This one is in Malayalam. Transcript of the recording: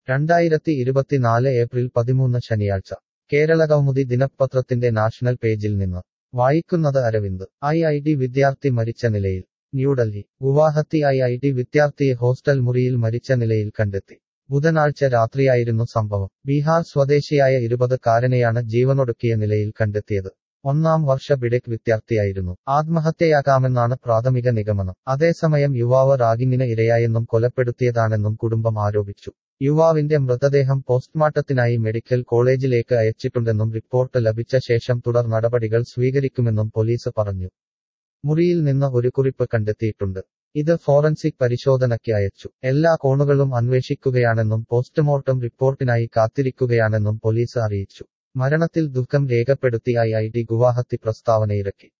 രണ്ടായിരത്തി ഇരുപത്തിനാല് ഏപ്രിൽ പതിമൂന്ന് ശനിയാഴ്ച കേരള കൗമുദി ദിനപത്രത്തിന്റെ നാഷണൽ പേജിൽ നിന്ന് വായിക്കുന്നത് അരവിന്ദ് ഐ ഐ ടി വിദ്യാർത്ഥി മരിച്ച നിലയിൽ New Delhi Guwahati I I T വിദ്യാർത്ഥിയെ ഹോസ്റ്റൽ മുറിയിൽ മരിച്ച നിലയിൽ കണ്ടെത്തി ബുധനാഴ്ച രാത്രിയായിരുന്നു സംഭവം ബീഹാർ സ്വദേശിയായ ഇരുപതുകാരനെയാണ് ജീവനൊടുക്കിയ നിലയിൽ കണ്ടെത്തിയത് ഒന്നാം വർഷ ബിടെക് വിദ്യാർത്ഥിയായിരുന്നു ആത്മഹത്യയാകാമെന്നാണ് പ്രാഥമിക നിഗമനം അതേസമയം യുവാവ് റാഗിങ്ങിന് ഇരയായെന്നും കൊലപ്പെടുത്തിയതാണെന്നും കുടുംബം ആരോപിച്ചു യുവാവിന്റെ മൃതദേഹം പോസ്റ്റ്മോർട്ടത്തിനായി മെഡിക്കൽ കോളേജിലേക്ക് അയച്ചിട്ടുണ്ടെന്നും റിപ്പോർട്ട് ലഭിച്ച ശേഷം തുടർ നടപടികൾ സ്വീകരിക്കുമെന്നും പോലീസ് പറഞ്ഞു മുറിയിൽ നിന്ന് ഒരു കുറിപ്പ് കണ്ടെത്തിയിട്ടുണ്ട് ഇത് ഫോറൻസിക് പരിശോധനയ്ക്ക് അയച്ചു എല്ലാ കോണുകളും അന്വേഷിക്കുകയാണെന്നും പോസ്റ്റ്മോർട്ടം റിപ്പോർട്ടിനായി കാത്തിരിക്കുകയാണെന്നും പോലീസ് അറിയിച്ചു മരണത്തിൽ ദുഃഖം രേഖപ്പെടുത്തി ഐ ഐ ടി ഗുവാഹത്തി പ്രസ്താവനയിറക്കി